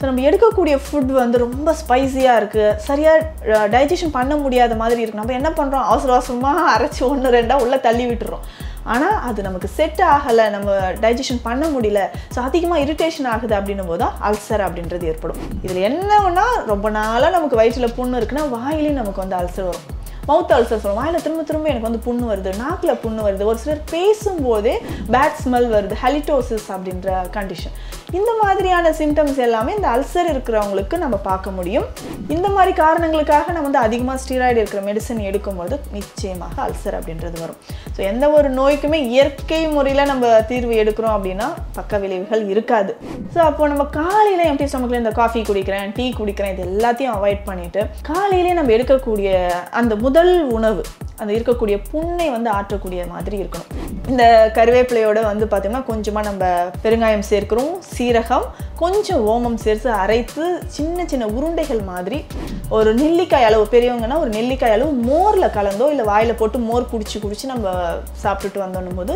so நம்ம எடுக்கக்கூடிய food வந்து ரொம்ப ஸ்பைசியாக இருக்குது சரியாக டைஜஷன் பண்ண முடியாத மாதிரி இருக்குது நம்ம என்ன பண்ணுறோம் அவசர அவசரமாக அரைச்சி ஒன்று ரெண்டாக உள்ளே தள்ளி விட்டுறோம் ஆனால் அது நமக்கு செட் ஆகலை நம்ம டைஜஷன் பண்ண முடியல ஸோ அதிகமாக இரிட்டேஷன் ஆகுது அப்படின்னும் போது தான் அல்சர் அப்படின்றது ஏற்படும் இதில் என்னன்னா ரொம்ப நாளாக நமக்கு வயிற்றில் புண்ணு இருக்குன்னா வாயிலையும் நமக்கு வந்து அல்சர் வரும் மவுத் அல்சர் சொல்லுவோம் வாயில் திரும்ப திரும்ப எனக்கு வந்து புண்ணு வருது நாக்கில் புண்ணு வருது ஒரு சிலர் பேசும்போதே பேட் ஸ்மெல் வருது ஹெலிட்டோசிஸ் அப்படின்ற கண்டிஷன் இந்த மாதிரியான சிம்டம்ஸ் எல்லாமே இந்த அல்சர் இருக்கிறவங்களுக்கு நம்ம பார்க்க முடியும் இந்த மாதிரி காரணங்களுக்காக நம்ம வந்து அதிகமாக ஸ்டீராய்டு இருக்கிற மெடிசன் எடுக்கும்போது நிச்சயமாக அல்சர் அப்படின்றது வரும் ஸோ எந்த ஒரு நோய்க்குமே இயற்கை முறையில் நம்ம தீர்வு எடுக்கிறோம் அப்படின்னா பக்க விளைவுகள் இருக்காது ஸோ அப்போ நம்ம காலையில் எம்டி ஸ்டமக்கில் இந்த காஃபி குடிக்கிறேன் டீ குடிக்கிறேன் இது எல்லாத்தையும் அவாய்ட் பண்ணிட்டு காலையிலே நம்ம எடுக்கக்கூடிய அந்த முதல் உணவு அந்த இருக்கக்கூடிய புண்ணை வந்து ஆற்றக்கூடிய மாதிரி இருக்கணும் இந்த கருவேப்பிலையோட வந்து பார்த்தீங்கன்னா கொஞ்சமாக நம்ம பெருங்காயம் சேர்க்கிறோம் சீரகம் கொஞ்சம் ஓமம் சேர்த்து அரைத்து சின்ன சின்ன உருண்டைகள் மாதிரி ஒரு நெல்லிக்காய் அளவு பெரியவங்கன்னா ஒரு நெல்லிக்காய் அளவு மோரில் கலந்தோ இல்லை வாயில் போட்டு மோர் குடிச்சு குடிச்சு நம்ம சாப்பிட்டுட்டு வந்தோன்னும் போது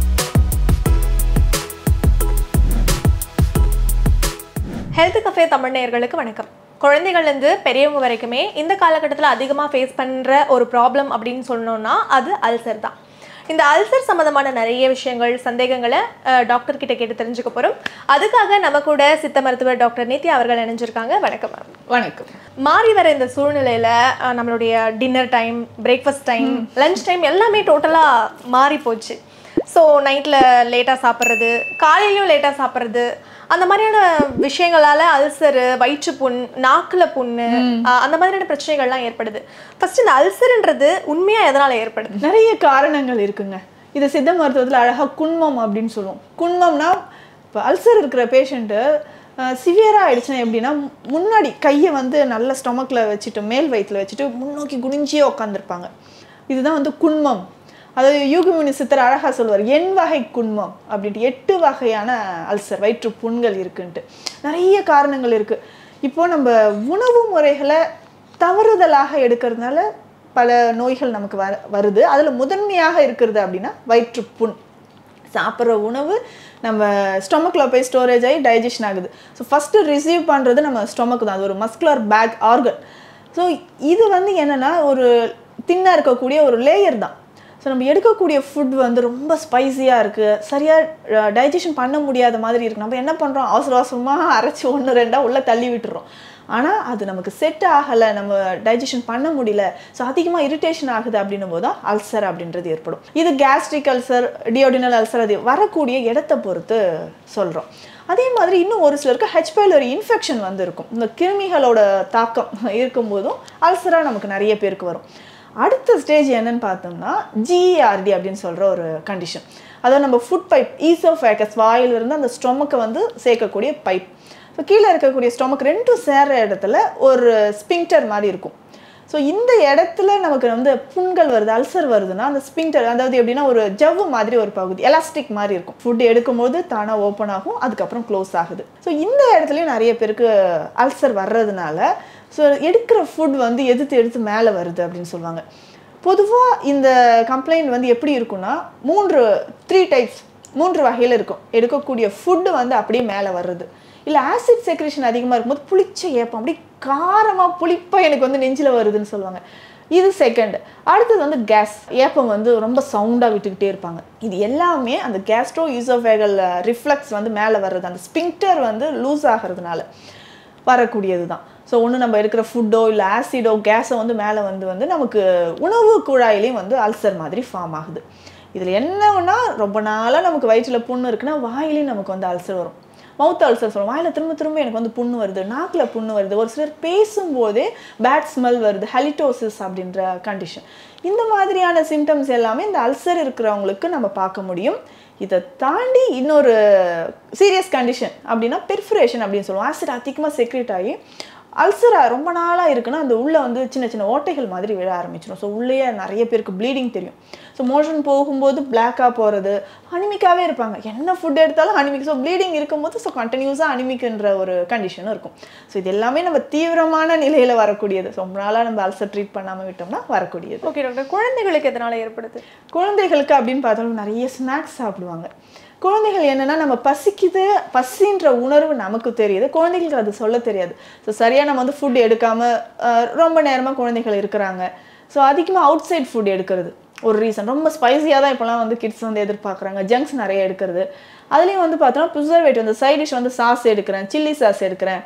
ஹெல்த் கஃபே தமிழ் நேயர்களுக்கு வணக்கம் குழந்தைகள்லேருந்து பெரியவங்க வரைக்குமே இந்த காலகட்டத்தில் அதிகமாக ஃபேஸ் பண்ணுற ஒரு ப்ராப்ளம் அப்படின்னு சொன்னோம்னா அது அல்சர் தான் இந்த அல்சர் சம்மந்தமான நிறைய விஷயங்கள் சந்தேகங்களை அஹ், டாக்டர் கிட்ட கேட்டு தெரிஞ்சுக்க போகிறோம் அதுக்காக நம்ம கூட சித்த மருத்துவர் டாக்டர் நித்யா அவர்கள் இணைஞ்சிருக்காங்க வணக்கம் மேம் வணக்கம் மாறி வர இந்த சூழ்நிலையில் நம்மளுடைய dinner time breakfast time lunch time எல்லாமே டோட்டலாக மாறி போச்சு ஸோ நைட்டில் லேட்டாக சாப்பிட்றது காலையிலையும் லேட்டாக சாப்பிட்றது அந்த மாதிரியான விஷயங்களால அல்சரு வயிற்றுப்புண் நாக்கில் புண்ணு அஹ், அந்த மாதிரியான பிரச்சனைகள்லாம் ஏற்படுது ஃபர்ஸ்ட் இந்த அல்சர்ன்றது உண்மையாக எதனால் ஏற்படுது நிறைய காரணங்கள் இருக்குங்க இது சித்த மருத்துவத்தில் அழகாக குன்மம் அப்படின்னு சொல்லுவோம் குன்மம்னா இப்போ அல்சர் இருக்கிற பேஷண்ட்டு சிவியராக ஆயிடுச்சுன்னா எப்படின்னா முன்னாடி கையை வந்து நல்ல ஸ்டொமக்கில் வச்சுட்டு மேல் வயிற்றில் வச்சுட்டு முன்னோக்கி குனிஞ்சியே உட்காந்துருப்பாங்க இதுதான் வந்து குன்மம் அதாவது யூகுமினி சித்தர் அழகாக சொல்லுவார் எண் வகை குன்மம் அப்படின்ட்டு எட்டு வகையான அல்சர் வயிற்று புண்கள் இருக்குன்ட்டு நிறைய காரணங்கள் இருக்குது இப்போ நம்ம உணவு முறைகளை தவறுதலாக எடுக்கிறதுனால பல நோய்கள் நமக்கு வர வருது அதில் முதன்மையாக இருக்கிறது அப்படின்னா வயிற்றுப்புண் சாப்பிட்ற உணவு நம்ம ஸ்டொமக்கில் போய் ஸ்டோரேஜ் ஆகி டைஜஷன் ஆகுது ஸோ ஃபஸ்ட்டு ரிசீவ் பண்ணுறது நம்ம ஸ்டொமக் தான் அது ஒரு மஸ்குலர் பேக் ஆர்கன் ஸோ இது வந்து என்னென்னா ஒரு தின்னாக இருக்கக்கூடிய ஒரு லேயர் தான் ஸோ நம்ம எடுக்கக்கூடிய ஃபுட் வந்து ரொம்ப ஸ்பைசியாக இருக்குது சரியாக டைஜஷன் பண்ண முடியாத மாதிரி இருக்குது நம்ம என்ன பண்ணுறோம் அவசர அவசரமாக அரைச்சி ஒன்று ரெண்டாக உள்ளே தள்ளி விட்டுறோம் ஆனால் அது நமக்கு செட் ஆகலை நம்ம டைஜஷன் பண்ண முடியல ஸோ அதிகமாக இரிட்டேஷன் ஆகுது அப்படின்னும் போது தான் அல்சர் அப்படின்றது ஏற்படும் இது கேஸ்ட்ரிக் அல்சர் டியோடினல் அல்சர் அது வரக்கூடிய இடத்தை பொறுத்து சொல்கிறோம் அதே மாதிரி இன்னும் ஒரு சிலருக்கு ஹெச்பைலரி இன்ஃபெக்ஷன் வந்து இருக்கும் இந்த கிருமிகளோட தாக்கம் இருக்கும்போதும் அல்சராக நமக்கு நிறைய பேருக்கு வரும் அடுத்த ஸ்டேஜ் என்னன்னு பார்த்தோம்னா ஜிஆர்டி அப்படின்னு சொல்கிற ஒரு கண்டிஷன் அதாவது நம்ம ஃபுட் பைப் ஈசோஃபேக்கஸ் வாயிலிருந்து அந்த ஸ்டொமக்கை வந்து சேர்க்கக்கூடிய பைப் ஸோ கீழே இருக்கக்கூடிய ஸ்டொமக் ரெண்டும் சேர்ற இடத்துல ஒரு ஸ்பிங்டர் மாதிரி இருக்கும் ஸோ இந்த இடத்துல நமக்கு வந்து புண்கள் வருது அல்சர் வருதுன்னா அந்த ஸ்பிங்டர் அதாவது எப்படின்னா ஒரு ஜவ்வு மாதிரி ஒரு பகுதி எலாஸ்டிக் மாதிரி இருக்கும் ஃபுட் எடுக்கும்போது தானாக ஓப்பன் ஆகும் அதுக்கப்புறம் க்ளோஸ் ஆகுது ஸோ இந்த இடத்துலையும் நிறைய பேருக்கு அல்சர் வர்றதுனால ஸோ எடுக்கிற ஃபுட் வந்து எதிர்த்து எடுத்து மேலே வருது அப்படின்னு சொல்லுவாங்க பொதுவாக இந்த கம்ப்ளைண்ட் வந்து எப்படி இருக்குன்னா மூன்று த்ரீ டைப்ஸ் மூன்று வகையில் இருக்கும் எடுக்கக்கூடிய ஃபுட்டு வந்து அப்படியே மேலே வர்றது இல்லை ஆசிட் செக்ரேஷன் அதிகமாக இருக்கும்போது புளிச்ச ஏப்பம் அப்படி காரமாக புளிப்பாக எனக்கு வந்து நெஞ்சில் வருதுன்னு சொல்லுவாங்க இது செகண்ட் அடுத்தது வந்து கேஸ் ஏப்பம் வந்து ரொம்ப சவுண்டாக விட்டுக்கிட்டே இருப்பாங்க இது எல்லாமே அந்த கேஸ்ட்ரோ யூசோஃபேகல் ரிஃப்ளெக்ஸ் வந்து மேலே வர்றது அந்த ஸ்பிங்டர் வந்து லூஸ் ஆகிறதுனால வரக்கூடியது தான் ஸோ ஒன்று நம்ம எடுக்கிற ஃபுட்டோ இல்லை ஆசிடோ கேஸோ வந்து மேலே வந்து வந்து நமக்கு உணவு குழாயிலையும் வந்து அல்சர் மாதிரி ஃபார்ம் ஆகுது இதில் என்னன்னா ரொம்ப நாளாக நமக்கு வயிற்றில் புண்ணு இருக்குன்னா வாயிலையும் நமக்கு வந்து அல்சர் வரும் மவுத் அல்சர் சொல்லுவோம் வாயில் திரும்ப திரும்ப எனக்கு வந்து புண்ணு வருது நாக்கில் புண்ணு வருது ஒரு சிலர் பேசும்போதே பேட் ஸ்மெல் வருது ஹெலிட்டோசிஸ் அப்படின்ற கண்டிஷன் இந்த மாதிரியான சிம்டம்ஸ் எல்லாமே இந்த அல்சர் இருக்கிறவங்களுக்கு நம்ம பார்க்க முடியும் இதை தாண்டி இன்னொரு சீரியஸ் கண்டிஷன் அப்படின்னா பெர்ஃபரேஷன் அப்படின்னு சொல்லுவோம் ஆசிட் அதிகமாக செக்ரேட் ஆகி அல்சரா ரொம்ப நாளாக இருக்குன்னா அந்த உள்ளே வந்து சின்ன சின்ன ஓட்டைகள் மாதிரி விழ ஆரம்பிச்சிடும் ஸோ உள்ளேயே நிறைய பேருக்கு ப்ளீடிங் தெரியும் ஸோ மோஷன் போகும்போது பிளாக்காக போகிறது அனிமிக்காவே இருப்பாங்க என்ன ஃபுட் எடுத்தாலும் அனிமிக் ஸோ ப்ளீடிங் இருக்கும்போது ஸோ கண்டினியூஸாக அனிமிக்ன்ற ஒரு கண்டிஷனும் இருக்கும் ஸோ இது எல்லாமே நம்ம தீவிரமான நிலையில் வரக்கூடியது ஸோ ரொம்ப நாளாக நம்ம அல்சர் ட்ரீட் பண்ணாமல் விட்டோம்னா வரக்கூடியது ஓகே டாக்டர் குழந்தைகளுக்கு எதனால் ஏற்படுது குழந்தைகளுக்கு அப்படின்னு பார்த்தாலும் நிறைய ஸ்நாக்ஸ் சாப்பிடுவாங்க குழந்தைகள் என்னன்னா நம்ம பசிக்குது பசின்ற உணர்வு நமக்கு தெரியுது குழந்தைகளுக்கு அது சொல்ல தெரியாது ஸோ சரியாக நம்ம வந்து ஃபுட் எடுக்காம அஹ், ரொம்ப நேரமாக குழந்தைகள் இருக்கிறாங்க ஸோ அதிகமாக அவுட் சைட் ஃபுட் எடுக்கிறது ஒரு ரீசன் ரொம்ப ஸ்பைசியாக தான் இப்போலாம் வந்து கிட்ஸ் வந்து எதிர்பார்க்குறாங்க ஜங்க்ஸ் நிறைய எடுக்கிறது அதுலேயும் வந்து பார்த்தோன்னா ப்ரிசர்வேட்டிவ் வந்து சைட் டிஷ் வந்து சாஸ் எடுக்கிறேன் சில்லி சாஸ் எடுக்கிறேன்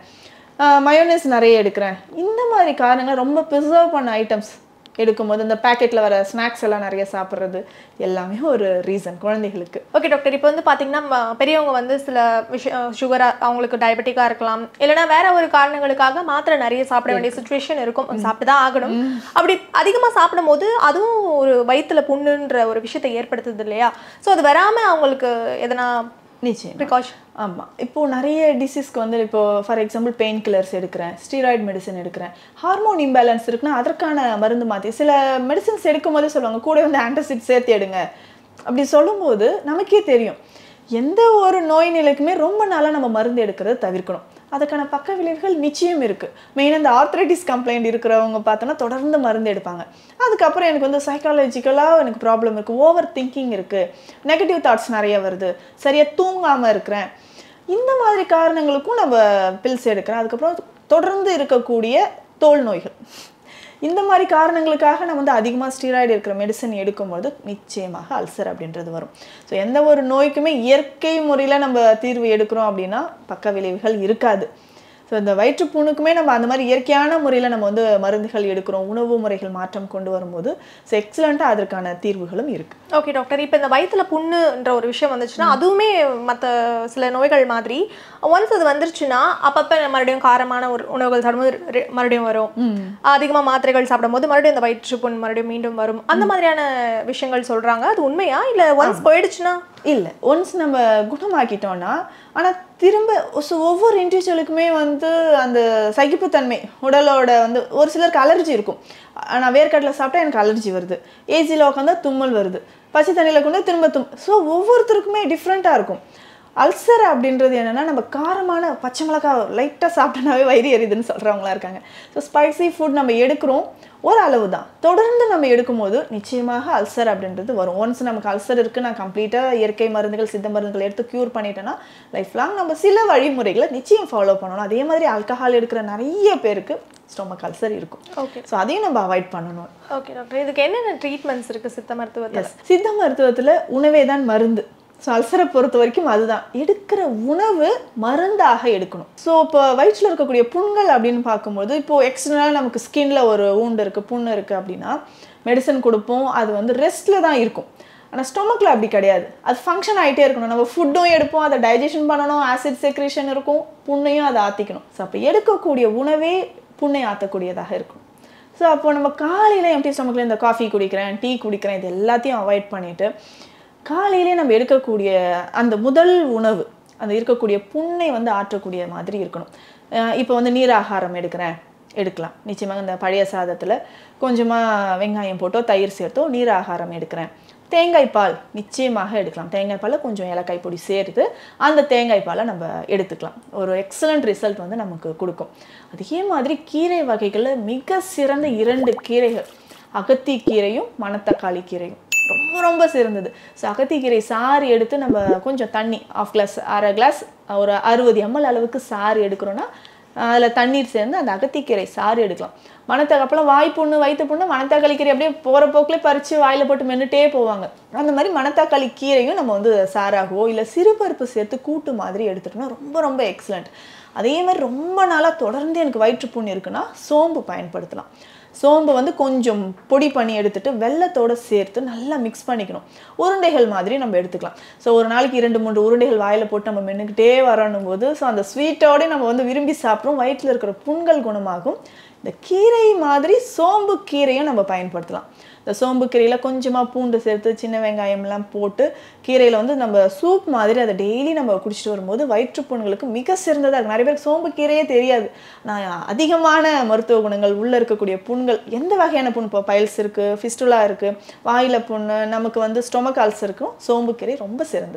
மயோனஸ் நிறைய எடுக்கிறேன் இந்த மாதிரி காரணங்கள் ரொம்ப ப்ரிசர்வ் பண்ண ஐட்டம்ஸ் எடுக்கும்போது இந்த பேக்கெட்டில் வர ஸ்நாக்ஸ் எல்லாம் நிறைய சாப்பிட்றது எல்லாமே ஒரு ரீசன் குழந்தைகளுக்கு ஓகே டாக்டர் இப்போ வந்து பார்த்தீங்கன்னா ம- பெரியவங்க வந்து சில விஷயம் சுகராக அவங்களுக்கு டயபெட்டிக்காக இருக்கலாம் இல்லைன்னா வேற ஒரு காரணங்களுக்காக மாத்திரை நிறைய சாப்பிட வேண்டிய சுச்சுவேஷன் இருக்கும் சாப்பிட்டு தான் ஆகணும் அப்படி அதிகமாக சாப்பிடும்போது அதுவும் ஒரு வயித்துல புண்ணுன்ற ஒரு விஷயத்தை ஏற்படுத்துது இல்லையா ஸோ அது வராமல் அவங்களுக்கு எதனா நிச்சயம் ப்ரிகாஷன் ஆமாம் இப்போ நிறைய டிசீஸ்க்கு வந்து இப்போ ஃபார் எக்ஸாம்பிள் பெயின் கில்லர்ஸ் எடுக்கிறேன் ஸ்டீராய்டு மெடிசன் எடுக்கிறேன் ஹார்மோன் இம்பேலன்ஸ் இருக்குன்னா அதற்கான மருந்து மாற்றி சில மெடிசன்ஸ் எடுக்கும் போதே சொல்லுவாங்க கூட வந்து ஆன்டாசிட் சேர்த்து எடுங்க அப்படி சொல்லும்போது நமக்கே தெரியும் எந்த ஒரு நோய் நிலைக்குமே ரொம்ப நாளாக நம்ம மருந்து எடுக்கிறத தவிர்க்கணும் அதுக்கான பக்க விளைவுகள் நிச்சயம் இருக்குது மெயினாக இந்த ஆர்த்ரைட்டிஸ் கம்ப்ளைண்ட் இருக்கிறவங்க பார்த்தோன்னா தொடர்ந்து மருந்து எடுப்பாங்க அதுக்கப்புறம் எனக்கு வந்து சைக்காலஜிக்கலாக எனக்கு ப்ராப்ளம் இருக்குது ஓவர் திங்கிங் இருக்குது நெகட்டிவ் தாட்ஸ் நிறைய வருது சரியாக தூங்காமல் இருக்கிறேன் இந்த மாதிரி காரணங்களுக்கும் நம்ம பில்ஸ் எடுக்கிறேன் அதுக்கப்புறம் தொடர்ந்து இருக்கக்கூடிய தோல் நோய்கள் இந்த மாதிரி காரணங்களுக்காக நம்ம வந்து அதிகமாக ஸ்டீராய்டு இருக்கிற மெடிசன் எடுக்கும்போது நிச்சயமாக அல்சர் அப்படின்றது வரும் ஸோ எந்த ஒரு நோய்க்குமே இயற்கை முறையில் நம்ம தீர்வு எடுக்கிறோம் அப்படின்னா பக்க விளைவுகள் இருக்காது ஸோ இந்த வயிற்றுப்புண்ணுக்குமே நம்ம அந்த மாதிரி இயற்கையான முறையில் நம்ம வந்து மருந்துகள் எடுக்கிறோம் உணவு முறைகள் மாற்றம் கொண்டு வரும்போது ஸோ எக்ஸலண்ட்டாக அதற்கான தீர்வுகளும் இருக்குது ஓகே டாக்டர் இப்போ இந்த வயித்துல புண்ணுன்ற ஒரு விஷயம் வந்துச்சுன்னா அதுவுமே மற்ற சில நோய்கள் மாதிரி ஒன்ஸ் அது வந்துருச்சுன்னா அப்பப்போ மறுபடியும் காரமான ஒரு உணவுகள் சாப்பிடும்போது ரி- மறுபடியும் வரும் அதிகமாக மாத்திரைகள் சாப்பிடும்போது மறுபடியும் இந்த வயிற்று புண் மறுபடியும் மீண்டும் வரும் அந்த மாதிரியான விஷயங்கள் சொல்றாங்க அது உண்மையா இல்லை ஒன்ஸ் போயிடுச்சுன்னா இல்லை ஒன்ஸ் நம்ம குணமாக்கிட்டோம்னா ஆனால் திரும்ப so ஒவ்வொரு இண்டிவிஜுவலுக்குமே வந்து அந்த சகிப்புத்தன்மை உடலோட வந்து ஒரு சிலருக்கு அலர்ஜி இருக்கும் ஆனால் வேர்க்கடலை சாப்பிட்டா எனக்கு அலர்ஜி வருது ஏசியில் உட்காந்தா தும்மல் வருது பச்சை தண்ணியில் கொண்டு திரும்ப தும் ஸோ ஒவ்வொருத்தருக்குமே டிஃப்ரெண்ட்டாக இருக்கும் அல்சர் அப்படின்றது என்னன்னா நம்ம காரமான பச்சை மிளகாய் லைட்டாக சாப்பிட்டனாவே வயிறு எரியுதுன்னு சொல்கிறவங்களா இருக்காங்க ஸோ ஸ்பைசி ஃபுட் நம்ம எடுக்கிறோம் ஒரு அளவு தான் தொடர்ந்து நம்ம எடுக்கும்போது நிச்சயமாக அல்சர் அப்படின்றது வரும் ஒன்ஸ் நமக்கு அல்சர் இருக்குது நான் கம்ப்ளீட்டாக இயற்கை மருந்துகள் சித்த மருந்துகள் எடுத்து க்யூர் பண்ணிட்டேன்னா லைஃப் லாங் நம்ம சில வழிமுறைகளை நிச்சயம் ஃபாலோ பண்ணணும் அதே மாதிரி ஆல்கஹால் எடுக்கிற நிறைய பேருக்கு ஸ்டொமக் அல்சர் இருக்கும் ஓகே ஸோ அதையும் நம்ம அவாய்ட் பண்ணணும் ஓகே டாக்டர் இதுக்கு என்னென்ன ட்ரீட்மெண்ட்ஸ் இருக்கு சித்த மருத்துவத்தில் எஸ் சித்த மருத்துவத்தில் உணவே தான் மருந்து ஸோ அல்சரை பொறுத்த வரைக்கும் அதுதான் எடுக்கிற உணவு மருந்தாக எடுக்கணும் ஸோ இப்போ வயிற்றில் இருக்கக்கூடிய புண்கள் அப்படின்னு பார்க்கும்போது இப்போது எக்ஸ்டர்னலாக நமக்கு ஸ்கின்ல ஒரு ஊண்டு இருக்குது புண்ணு இருக்குது அப்படின்னா மெடிசன் கொடுப்போம் அது வந்து ரெஸ்ட்டில் தான் இருக்கும் ஆனால் ஸ்டொமக்கில் அப்படி கிடையாது அது ஃபங்க்ஷன் ஆகிட்டே இருக்கணும் நம்ம ஃபுட்டும் எடுப்போம் அதை டைஜஷன் பண்ணணும் ஆசிட் செக்ரேஷன் இருக்கும் புண்ணையும் அதை ஆற்றிக்கணும் ஸோ அப்போ எடுக்கக்கூடிய உணவே புண்ணை ஆற்றக்கூடியதாக இருக்கும் ஸோ அப்போ நம்ம காலையில் எம்டி ஸ்டொமக்கில் இந்த காஃபி குடிக்கிறேன் டீ குடிக்கிறேன் இது எல்லாத்தையும் அவாய்ட் பண்ணிவிட்டு காலையிலே நம்ம எடுக்கக்கூடிய அந்த முதல் உணவு அந்த இருக்கக்கூடிய புண்ணை வந்து ஆற்றக்கூடிய மாதிரி இருக்கணும் அஹ் இப்போ வந்து நீர் ஆகாரம் எடுக்கிறேன் எடுக்கலாம் நிச்சயமாக இந்த பழைய சாதத்தில் கொஞ்சமாக வெங்காயம் போட்டோ தயிர் சேர்த்தோ நீர் ஆகாரம் எடுக்கிறேன் தேங்காய் பால் நிச்சயமாக எடுக்கலாம் தேங்காய் பாலில் கொஞ்சம் ஏலக்காய் பொடி சேர்த்து அந்த தேங்காய் பாலை நம்ம எடுத்துக்கலாம் ஒரு எக்ஸலண்ட் ரிசல்ட் வந்து நமக்கு கொடுக்கும் அதே மாதிரி கீரை வகைகளில் மிக சிறந்த இரண்டு கீரைகள் அகத்தி கீரையும் மணத்தக்காளி கீரையும் ரொம்ப ரொம்ப சிறந்தது ஸோ அகத்திக்கீரை சாறு எடுத்து நம்ம கொஞ்சம் தண்ணி ஆஃப் கிளாஸ் அரை கிளாஸ் ஒரு அறுபது எம்எல் அளவுக்கு சாறு எடுக்கிறோன்னா அதில் தண்ணீர் சேர்ந்து அந்த அகத்திக்கீரை சாறு எடுக்கலாம் மணத்தக்காய் அப்போலாம் வாய் புண்ணு வயிற்று புண்ணு மணத்தக்காளி கீரை அப்படியே போகிற போக்கிலே பறித்து வாயில் போட்டு மென்னுட்டே போவாங்க அந்த மாதிரி மணத்தக்காளி கீரையும் நம்ம வந்து சாராகவோ இல்லை சிறுபருப்பு சேர்த்து கூட்டு மாதிரி எடுத்துட்டோம்னா ரொம்ப ரொம்ப எக்ஸலண்ட் அதே மாதிரி ரொம்ப நாளாக தொடர்ந்து எனக்கு வயிற்று புண்ணு இருக்குன்னா சோம்பு பயன்படுத்தலாம் சோம்பு வந்து கொஞ்சம் பொடி பண்ணி எடுத்துட்டு வெள்ளத்தோட சேர்த்து நல்லா மிக்ஸ் பண்ணிக்கணும் உருண்டைகள் மாதிரி நம்ம எடுத்துக்கலாம் ஸோ ஒரு நாளைக்கு இரண்டு மூன்று உருண்டைகள் வாயில் போட்டு நம்ம மென்னுக்கிட்டே வரணும் போது ஸோ அந்த ஸ்வீட்டோட நம்ம வந்து விரும்பி சாப்பிட்றோம் வயிற்றில் இருக்கிற புண்கள் குணமாகும் இந்த கீரை மாதிரி சோம்பு கீரையும் நம்ம பயன்படுத்தலாம் இந்த சோம்பு கீரையில் கொஞ்சமாக பூண்டு சேர்த்து சின்ன வெங்காயம்லாம் போட்டு கீரையில் வந்து நம்ம சூப் மாதிரி அதை டெய்லி நம்ம குடிச்சிட்டு வரும்போது வயிற்றுப்புண்களுக்கு மிக சிறந்ததாக இருக்கும் நிறைய பேருக்கு சோம்பு கீரையே தெரியாது நான் அதிகமான மருத்துவ குணங்கள் உள்ளே இருக்கக்கூடிய புண்கள் எந்த வகையான புண் இப்போ பைல்ஸ் இருக்குது ஃபிஸ்டுலா இருக்குது வாயில் புண்ணு நமக்கு வந்து ஸ்டொமக் அல்சர் இருக்கும் சோம்பு கீரை ரொம்ப சிறந்தது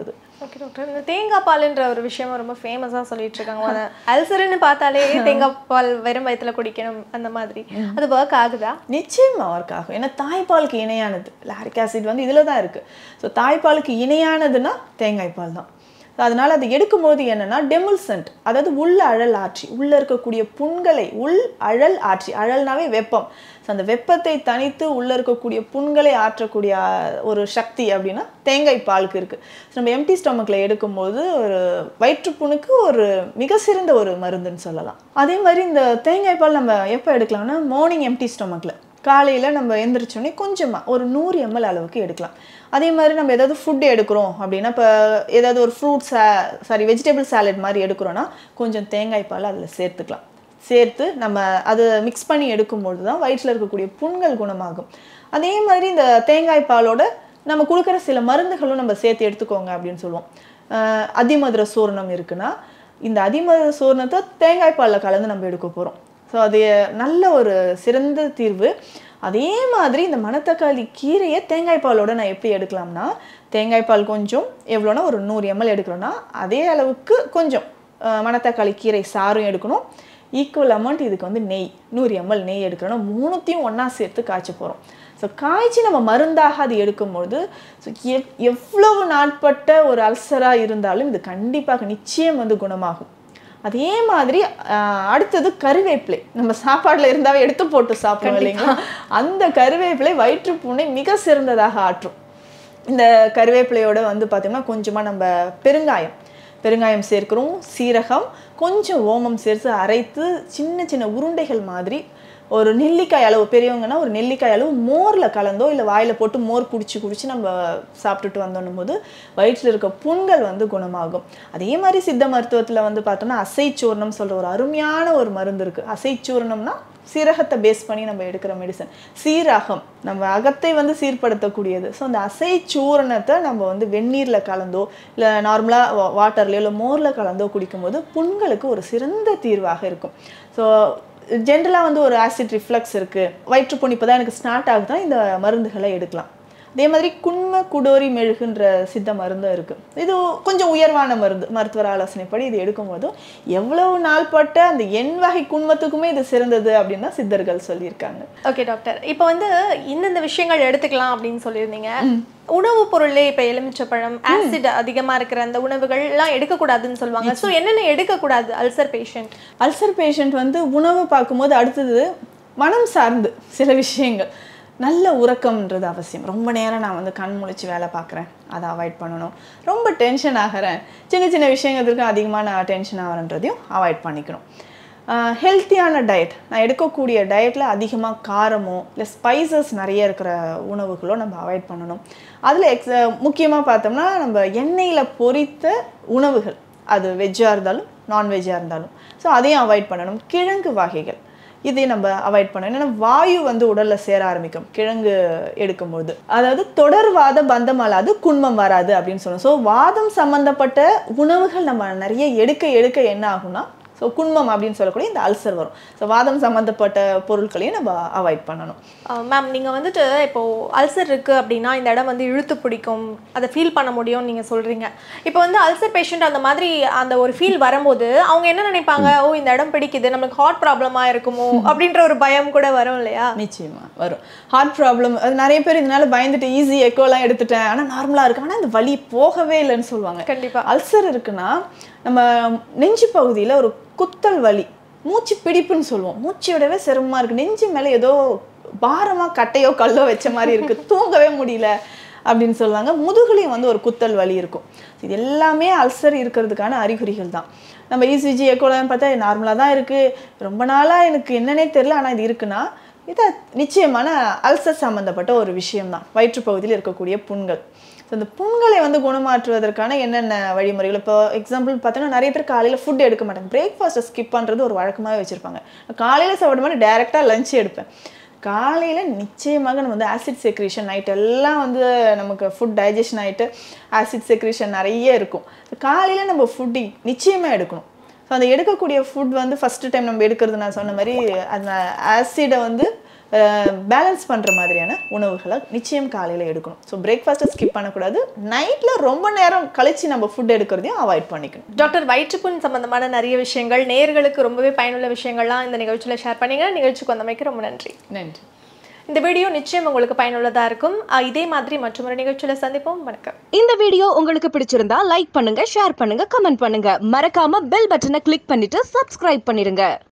ஓகே டாக்டர் இந்த தேங்காய் பால்ன்ற ஒரு விஷயம் ரொம்ப ஃபேமஸாக சொல்லிட்டு இருக்காங்க அந்த அல்சர்னு பார்த்தாலே தேங்காய் பால் வெறும் வயித்துல குடிக்கணும் அந்த மாதிரி அது ஒர்க் ஆகுதா நிச்சயமா ஒர்க் ஆகும் ஏன்னா தாய்ப்பாலுக்கு இணையானது லாரிக் ஆசிட் வந்து இதில் தான் இருக்குது ஸோ தாய்ப்பாலுக்கு இணையானதுன்னா தேங்காய் பால் தான் So, அதனால அது எடுக்கும்போது என்னன்னா டெமுல்சன்ட் அதாவது உள் அழல் ஆட்சி உள்ள இருக்கக்கூடிய புண்களை உள் அழல் ஆட்சி அழல்னாவே வெப்பம் ஸோ அந்த வெப்பத்தை தணித்து உள்ள இருக்கக்கூடிய புண்களை ஆற்றக்கூடிய ஆ, ஒரு சக்தி அப்படின்னா தேங்காய் பாலுக்கு இருக்கு So, நம்ம எம்டி ஸ்டொமக்ல எடுக்கும்போது ஒரு வயிற்றுப்புண்ணுக்கு ஒரு மிக சிறந்த ஒரு மருந்துன்னு சொல்லலாம் அதே மாதிரி இந்த தேங்காய் பால் நம்ம எப்போ எடுக்கலாம்னா மார்னிங் எம்டி ஸ்டொமக்ல காலையில் நம்ம எந்திரிச்சோடனே கொஞ்சமாக ஒரு நூறு எம்எல் அளவுக்கு எடுக்கலாம் அதே மாதிரி நம்ம ஏதாவது ஃபுட் எடுக்கிறோம் அப்படின்னா இப்போ ஏதாவது ஒரு ஃப்ரூட் சா சாரி வெஜிடபிள் சாலட் மாதிரி எடுக்கிறோன்னா கொஞ்சம் தேங்காய் பால் அதில் சேர்த்துக்கலாம் சேர்த்து நம்ம அதை மிக்ஸ் பண்ணி எடுக்கும்பொழுது தான் வயிற்றில் இருக்கக்கூடிய புண்கள் குணமாகும் அதே மாதிரி இந்த தேங்காய் பாலோட நம்ம கொடுக்குற சில மருந்துகளும் நம்ம சேர்த்து எடுத்துக்கோங்க அப்படின்னு சொல்லுவோம் அஹ் அதிமதுர சூர்ணம் இருக்குன்னா இந்த அதிமதுர சூர்ணத்தை தேங்காய் பாலில் கலந்து நம்ம எடுக்க போகிறோம் ஸோ அது நல்ல ஒரு சிறந்த தீர்வு அதே மாதிரி இந்த மணத்தக்காளி கீரையை தேங்காய் பாலோட நான் எப்படி எடுக்கலாம்னா தேங்காய் பால் கொஞ்சம் எவ்வளோனா ஒரு நூறு எம்எல் எடுக்கிறோன்னா அதே அளவுக்கு கொஞ்சம் அஹ், மணத்தக்காளி கீரை சாறும் எடுக்கணும் ஈக்குவல் அமௌண்ட் இதுக்கு வந்து நெய் நூறு எம்எல் நெய் எடுக்கிறோன்னா மூணுத்தையும் ஒன்றா சேர்த்து காய்ச்ச போகிறோம் ஸோ காய்ச்சி நம்ம மருந்தாக அது எடுக்கும்பொழுது ஸோ எவ் எவ்வளவு நாட்பட்ட ஒரு அல்சராக இருந்தாலும் இது கண்டிப்பாக நிச்சயம் வந்து குணமாகும் அதே மாதிரி ஆஹ், அடுத்தது கருவேப்பிலை நம்ம சாப்பாடுல இருந்தாவே எடுத்து போட்டு சாப்பிடுவோம் இல்லைங்களா அந்த கருவேப்பிலை வயிற்றுப்புண்ணை மிக சிறந்ததாக ஆற்றும் இந்த கருவேப்பிலையோட வந்து பார்த்தீங்கன்னா கொஞ்சமாக நம்ம பெருங்காயம் பெருங்காயம் சேர்க்கிறோம் சீரகம் கொஞ்சம் ஓமம் சேர்த்து அரைத்து சின்ன சின்ன உருண்டைகள் மாதிரி ஒரு நெல்லிக்காய் அளவு பெரியவங்கன்னா ஒரு நெல்லிக்காய் அளவு மோரில் கலந்தோ இல்லை வாயில் போட்டு மோர் குடிச்சு குடிச்சு நம்ம சாப்பிட்டுட்டு வந்தோன்னும் போது வயிற்றில் இருக்க புண்கள் வந்து குணமாகும் அதே மாதிரி சித்த மருத்துவத்தில் வந்து பார்த்தோம்னா அசைச்சூர்ணம் சொல்கிற ஒரு அருமையான ஒரு மருந்து இருக்குது அசைச்சூர்ணம்னா சீரகத்தை பேஸ் பண்ணி நம்ம எடுக்கிற மெடிசன் சீரகம் நம்ம அகத்தை வந்து சீர்படுத்தக்கூடியது ஸோ அந்த அசை சூரணத்தை நம்ம வந்து வெந்நீரில் கலந்தோ இல்லை நார்மலாக வாட்டர்லையோ இல்லை மோரில் கலந்தோ குடிக்கும்போது புண்களுக்கு ஒரு சிறந்த தீர்வாக இருக்கும் ஸோ ஜென்ரலாக வந்து ஒரு ஆசிட் ரிஃப்ளக்ஸ் இருக்குது வயிற்றுப்புண் இப்போ தான் எனக்கு ஸ்டார்ட் ஆகுதுன்னா இந்த மருந்துகளை எடுக்கலாம் அதே மாதிரி குண்ம குடோரி மெழுகுன்ற சித்த மருந்தும் இருக்குது இது கொஞ்சம் உயர்வான மருந்து மருத்துவர் ஆலோசனைப்படி இது எடுக்கும்போதும் எவ்வளவு நாள்பட்ட அந்த எண் வகை குண்மத்துக்குமே இது சிறந்தது அப்படின்னு தான் சித்தர்கள் சொல்லியிருக்காங்க ஓகே டாக்டர் இப்போ வந்து இந்தந்த விஷயங்கள் எடுத்துக்கலாம் அப்படின்னு சொல்லியிருந்தீங்க உணவுப் பொருளே இப்போ எலுமிச்சப்பழம் ஆசிட் அதிகமா இருக்கிற அந்த உணவுகள் எல்லாம் எடுக்கக்கூடாதுன்னு சொல்லுவாங்க ஸோ என்னென்ன எடுக்கக்கூடாது அல்சர் பேஷண்ட் அல்சர் பேஷண்ட் வந்து உணவு பார்க்கும்போது அடுத்தது மனம் சார்ந்து சில விஷயங்கள் நல்ல உறக்கம்ன்றது அவசியம் ரொம்ப நேரம் நான் வந்து கண் முழிச்சு வேலை பார்க்குறேன் அதை அவாய்ட் பண்ணணும் ரொம்ப டென்ஷன் ஆகிறேன் சின்ன சின்ன விஷயங்களுக்கு அதிகமாக நான் டென்ஷன் ஆகிறேன்றதையும் அவாய்ட் பண்ணிக்கணும் ஹெல்த்தியான டயட் நான் எடுக்கக்கூடிய டயட்டில் அதிகமாக காரமோ இல்லை ஸ்பைசஸ் நிறைய இருக்கிற உணவுகளோ நம்ம அவாய்ட் பண்ணணும் அதில் எக்ஸ் முக்கியமாக பார்த்தோம்னா நம்ம எண்ணெயில் பொரித்த உணவுகள் அது வெஜ்ஜாக இருந்தாலும் நான்வெஜ்ஜாக இருந்தாலும் ஸோ அதையும் அவாய்ட் பண்ணணும் கிழங்கு வகைகள் இதை நம்ம அவாய்ட் பண்ணணும் ஏன்னா வாயு வந்து உடல்ல சேர ஆரம்பிக்கும் கிழங்கு எடுக்கும்போது அதாவது தொடர்வாத பந்தம் அல்லாது குண்மம் வராது அப்படின்னு சொல்லணும் ஸோ வாதம் சம்பந்தப்பட்ட உணவுகள் நம்ம நிறைய எடுக்க எடுக்க என்ன ஆகும்னா ஸோ குண்மம் அப்படின்னு சொல்லக்கூடிய இந்த அல்சர் வரும் ஸோ வாதம் சம்பந்தப்பட்ட பொருட்களையும் நம்ம அவாய்ட் பண்ணணும் மேம் நீங்கள் வந்துட்டு இப்போ அல்சர் இருக்குது அப்படின்னா இந்த இடம் வந்து இழுத்து பிடிக்கும் அதை ஃபீல் பண்ண முடியும்னு நீங்கள் சொல்கிறீங்க இப்போ வந்து அல்சர் பேஷண்ட் அந்த மாதிரி அந்த ஒரு ஃபீல் வரும்போது அவங்க என்ன நினைப்பாங்க ஓ இந்த இடம் பிடிக்குது நம்மளுக்கு ஹார்ட் ப்ராப்ளமாக இருக்குமோ அப்படின்ற ஒரு பயம் கூட வரும் இல்லையா நிச்சயமா வரும் ஹார்ட் ப்ராப்ளம் அது நிறைய பேர் இதனால பயந்துட்டு ஈஸி எக்கோலாம் எடுத்துட்டேன் ஆனால் நார்மலாக இருக்கு ஆனால் அந்த வலி போகவே இல்லைன்னு சொல்லுவாங்க கண்டிப்பா அல்சர் இருக்குன்னா நம்ம நெஞ்சு பகுதியில் ஒரு குத்தல் வலி மூச்சு பிடிப்புன்னு சொல்லுவோம் மூச்சு விடவே சிரமமா இருக்கு நெஞ்சு மேலே ஏதோ பாரமா கட்டையோ கல்லோ வச்ச மாதிரி இருக்கு தூங்கவே முடியல அப்படின்னு சொல்லுவாங்க முதுகுலையும் வந்து ஒரு குத்தல் வலி இருக்கும் இது எல்லாமே அல்சர் இருக்கிறதுக்கான அறிகுறிகள் தான் நம்ம இசிஜி எக்கோலாம் பார்த்தா நார்மலாக தான் இருக்குது ரொம்ப நாளாக எனக்கு என்னன்னே தெரியல ஆனால் இது இருக்குன்னா இது நிச்சயமான அல்சர் சம்மந்தப்பட்ட ஒரு விஷயம்தான் வயிற்றுப்பகுதியில் இருக்கக்கூடிய புண்கள் ஸோ இந்த புண்களை வந்து குணமாற்றுவதற்கான என்னென்ன வழிமுறைகள் இப்போ எக்ஸாம்பிள் பார்த்தோன்னா நிறைய பேர் காலையில் ஃபுட் எடுக்க மாட்டாங்க பிரேக்ஃபாஸ்ட்டை ஸ்கிப் பண்ணுறது ஒரு வழக்கமாகவே வச்சுருப்பாங்க காலையில் சாப்பிட மாதிரி டேரெக்டாக லஞ்ச் எடுப்பேன் காலையில் நிச்சயமாக நம்ம வந்து ஆசிட் செக்ரேஷன் நைட் எல்லாம் வந்து நமக்கு ஃபுட் டைஜஷன் ஆகிட்டு ஆசிட் செக்ரேஷன் நிறைய இருக்கும் காலையில் நம்ம ஃபுட்டு நிச்சயமாக எடுக்கணும் ஸோ அந்த எடுக்கக்கூடிய ஃபுட் வந்து ஃபஸ்ட்டு டைம் நம்ம எடுக்கிறது நான் சொன்ன மாதிரி அந்த ஆசிடை வந்து பேலன்ஸ் பண்ணுற மாதிரியான உணவுகளை நிச்சயம் காலையில் எடுக்கணும் ஸோ பிரேக்ஃபாஸ்ட்டை ஸ்கிப் பண்ணக்கூடாது நைட்டில் ரொம்ப நேரம் கழித்து நம்ம ஃபுட் எடுக்கிறதையும் அவாய்ட் பண்ணிக்கணும் டாக்டர் வயிற்றுப்புண் சம்பந்தமான நிறைய விஷயங்கள் நேயர்களுக்கு ரொம்பவே பயனுள்ள விஷயங்கள்லாம் இந்த நிகழ்ச்சியில் ஷேர் பண்ணீங்க நிகழ்ச்சிக்கு வந்தமைக்கு ரொம்ப நன்றி நன்றி இந்த வீடியோ நிச்சயம் உங்களுக்கு பயனுள்ளதா இருக்கும் அஹ் இதே மாதிரி மற்றொரு நிகழ்ச்சியில சந்திப்போம் வணக்கம் இந்த வீடியோ உங்களுக்கு பிடிச்சிருந்தா லைக் பண்ணுங்க ஷேர் பண்ணுங்க கமெண்ட் பண்ணுங்க மறக்காம பெல் பட்டனை கிளிக் பண்ணிட்டு சப்ஸ்கிரைப் பண்ணிருங்க